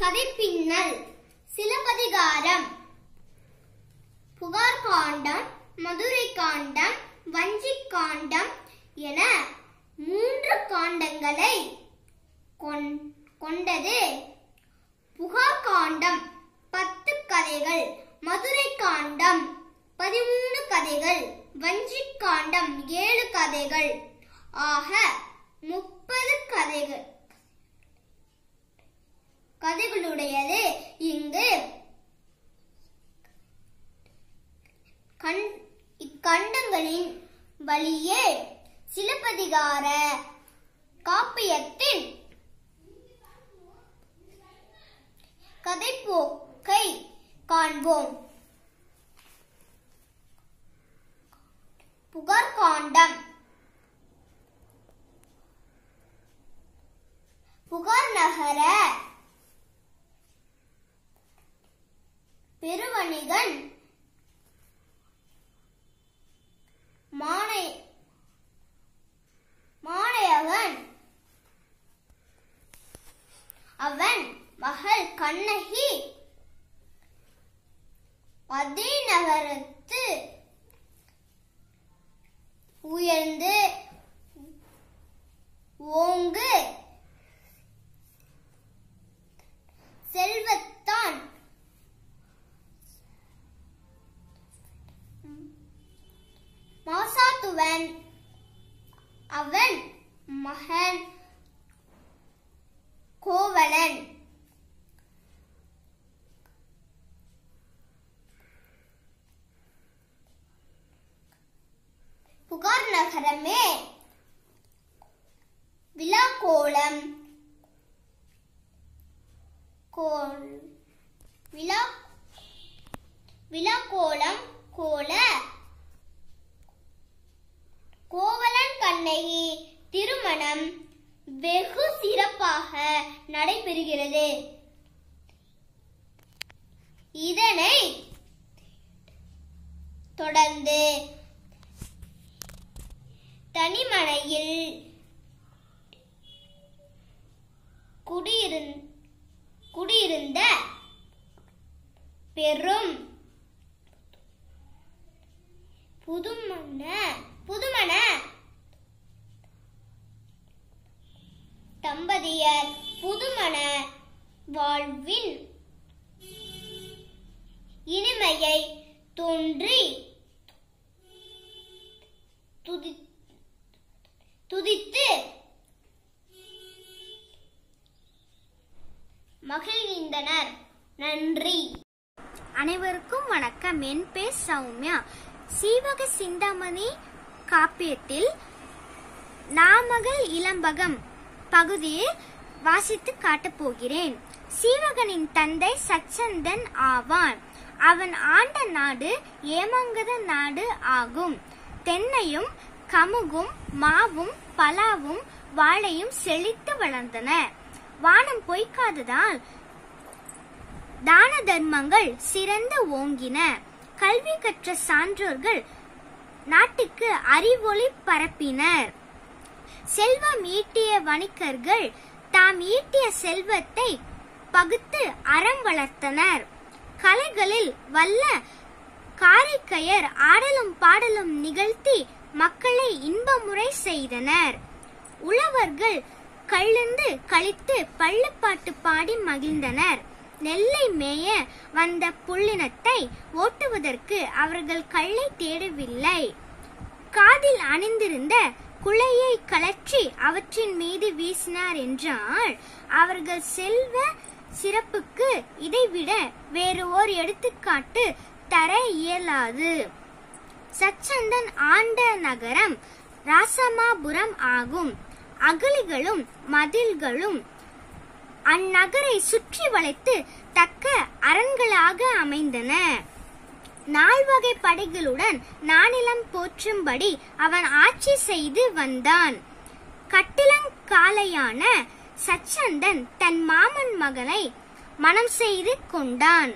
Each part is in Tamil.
கதைப்பின்னல் சிலப்பதிகாரம் புகார் காண்டம் மதுரை காண்டம் வஞ்சிக் காண்டம் என மூன்று காண்டங்களை கொண்- கொண்டது புகார் காண்டம் பத்து கதைகள் மதுரை காண்டம் பதிமூணு கதைகள் வஞ்சிக் காண்டம் ஏழு கதைகள் ஆக முப்பது கதைகள் கதைகளுடையது இங்கு கண் இக்கண்டங்களின் வழியே சிலப்பதிகார காப்பியத்தின் கதைப்போக்கை காண்போம் புகார் காண்டம் புகார் நகர பெருவணிகன் மானை மானையவன் அவன் மகள் கண்ணகி அதே நகரத்து உயர்ந்து ஓங்கு செல்வத்தான் மாசாத்துவன் அவன் மகன் கோவலன் புகார் நகரமே விழாக்கோலம் கோல் விழா விழாக்கோலம் கோல கோவலன் கண்ணகி திருமணம் வெகு சிறப்பாக நடைபெறுகிறது இதனை தொடர்ந்து தனிமனையில் குடியிருந் குடியிருந்த பெரும் புதுமண புதுமண தம்பதியர் புதுமண வாழ்வின் இனிமையை தோன்றி துதி துதித்து மகிழ்கின்றனர் நன்றி அனைவருக்கும் வணக்கம் என் பேர் சௌமியா சீவக சிந்தாமணி காப்பியத்தில் நாமகள் இளம்பகம் பகுதியில் வாசித்து காட்டப் போகிறேன் சீவகனின் தந்தை சச்சந்தன் ஆவான் அவன் ஆண்ட நாடு ஏமங்கத நாடு ஆகும் தென்னையும் கமுகும் மாவும் பலாவும் வாழையும் செழித்து வளர்ந்தன வானம் பொய்க்காததால் தான தர்மங்கள் சிறந்து ஓங்கின கல்வி கற்ற சான்றோர்கள் நாட்டுக்கு அறிவொளி பரப்பினர் செல்வம் ஈட்டிய வணிகர்கள் தாம் ஈட்டிய செல்வத்தை பகுத்து அறம் வளர்த்தனர் கலைகளில் வல்ல காரைக்கையர் ஆடலும் பாடலும் நிகழ்த்தி மக்களை இன்பமுறை செய்தனர் உழவர்கள் கள்ளுந்து கழித்து பள்ளுப்பாட்டு பாடி மகிழ்ந்தனர் நெல்லை மேய வந்த புள்ளினத்தை ஓட்டுவதற்கு அவர்கள் கல்லை தேடவில்லை காதில் அணிந்திருந்த குலையை கலற்றி அவற்றின் மீது வீசினார் என்றால் அவர்கள் செல்வ சிறப்புக்கு இதைவிட வேறு ஓர் எடுத்துக்காட்டு தர இயலாது சச்சந்தன் ஆண்ட நகரம் ராசமாபுரம் ஆகும் அகலிகளும் மதில்களும் அந்நகரை சுற்றி வளைத்து தக்க அரண்களாக அமைந்தன நால்வகை படைகளுடன் நானிலம் போற்றும்படி அவன் ஆட்சி செய்து வந்தான் கட்டிலங்காலையான சச்சந்தன் தன் மாமன் மகனை மனம் செய்து கொண்டான்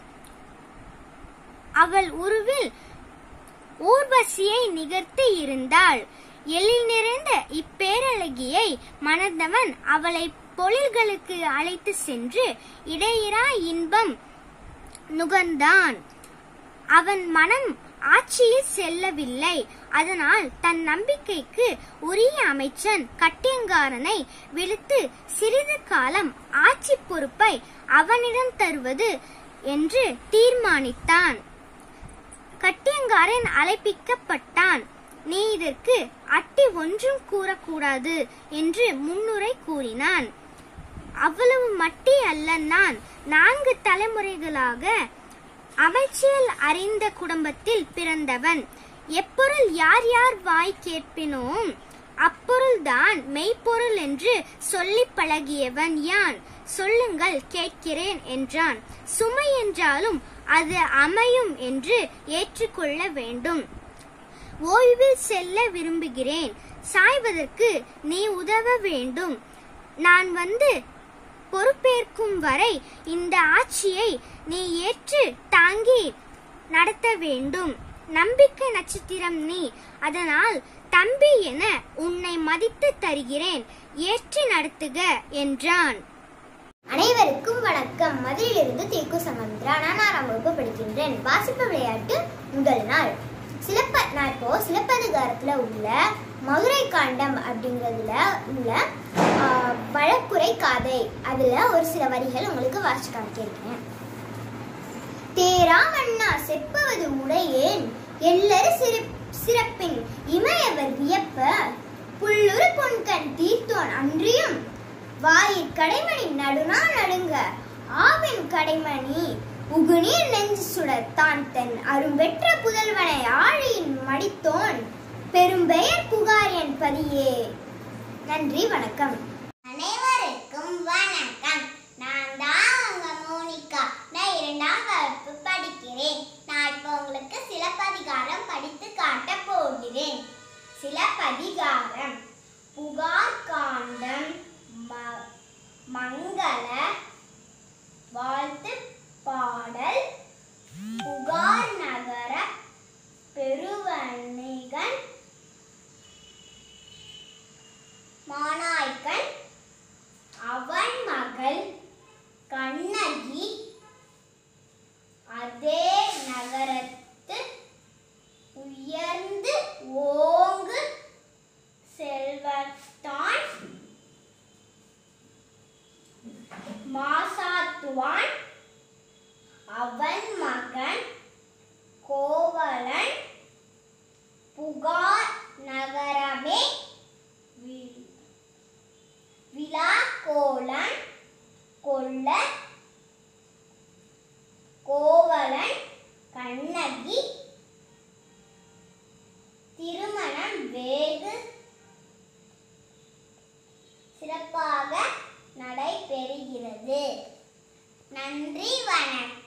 அவள் உருவில் ஊர்வசியை நிகர்த்தி இருந்தாள் எழில் நிறைந்த இப்பேரழகியை மணந்தவன் அவளை பொழில்களுக்கு அழைத்து சென்று இடையிறா இன்பம் நுகர்ந்தான் அவன் மனம் ஆட்சியில் செல்லவில்லை அதனால் தன் நம்பிக்கைக்கு உரிய அமைச்சன் கட்டியங்காரனை விழுத்து சிறிது காலம் ஆட்சி பொறுப்பை அவனிடம் தருவது என்று தீர்மானித்தான் கட்டியங்காரன் அழைப்பிக்கப்பட்டான் நீ இதற்கு அட்டி ஒன்றும் கூறக்கூடாது என்று முன்னுரை கூறினான் அவ்வளவு மட்டி அல்ல நான் நான்கு தலைமுறைகளாக அமைச்சியல் அறிந்த குடும்பத்தில் பிறந்தவன் எப்பொருள் யார் யார் வாய் கேட்பினோம் அப்பொருள்தான் மெய்ப்பொருள் என்று சொல்லி பழகியவன் யான் சொல்லுங்கள் கேட்கிறேன் என்றான் சுமை என்றாலும் அது அமையும் என்று ஏற்றுக்கொள்ள வேண்டும் ஓய்வில் செல்ல விரும்புகிறேன் சாய்வதற்கு நீ உதவ வேண்டும் நான் வந்து பொறுப்பேற்கும் வரை இந்த ஆட்சியை நீ ஏற்று தாங்கி நடத்த வேண்டும் நம்பிக்கை நட்சத்திரம் நீ அதனால் தம்பி என உன்னை மதித்து தருகிறேன் ஏற்றி நடத்துக என்றான் அனைவருக்கும் வணக்கம் மதுரையிலிருந்து தேக்கு சமந்திரா நான் ஆறாம் வகுப்பு படிக்கின்றேன் வாசிப்பு விளையாட்டு முதல் நாள் சிலப்ப நான் இப்போ சிலப்பதிகாரத்துல உள்ள மதுரை காண்டம் அப்படிங்கிறதுல உள்ள ஆஹ், வழக்குரை காதை அதுல ஒரு சில வரிகள் உங்களுக்கு வாசிச்சு காமிக்கிறேன் தேராமண்ணா செப்பவது உடையேன் எல்லரு சிறு சிறப்பின் இமையவர் வியப்ப புல்லுரு பொன்கண் தீர்த்தோன் அன்றியும் வாயிற் கடைமணி நடுநா நடுங்க ஆவின் கடைமணி உகுநீர் நெஞ்சு சுடர் தான் தன் அரும்பெற்ற புதல்வனை ஆழியின் மடித்தோன் பெரும்பெயர் புகாரியன் பதியே நன்றி வணக்கம் அனைவருக்கும் வணக்கம் நான் தான் உங்க மோனிகா நான் இரண்டாம் வகுப்பு படிக்கிறேன் நான் இப்போ உங்களுக்கு சிலப்பதிகாரம் படித்து காட்ட போகிறேன் சிலப்பதிகாரம் புகார் காண்டம் ம- மங்கள வாழ்த்து பாடல் புகார் நகர பெருவணிகன் மானாய்க்கன் அவன் மகள் கண்ணகி அதே நகரத்து உயர்ந்து ஓங்கு செல்வத்தான் மாசாத்துவான் அவன் மகன் கோவலன் புகார் நகரமே வி- விழாக்கோலன் கொல்ல கோவலன் கண்ணகி திருமணம் வேகு சிறப்பாக நடைபெறுகிறது நன்றி வணக்கம்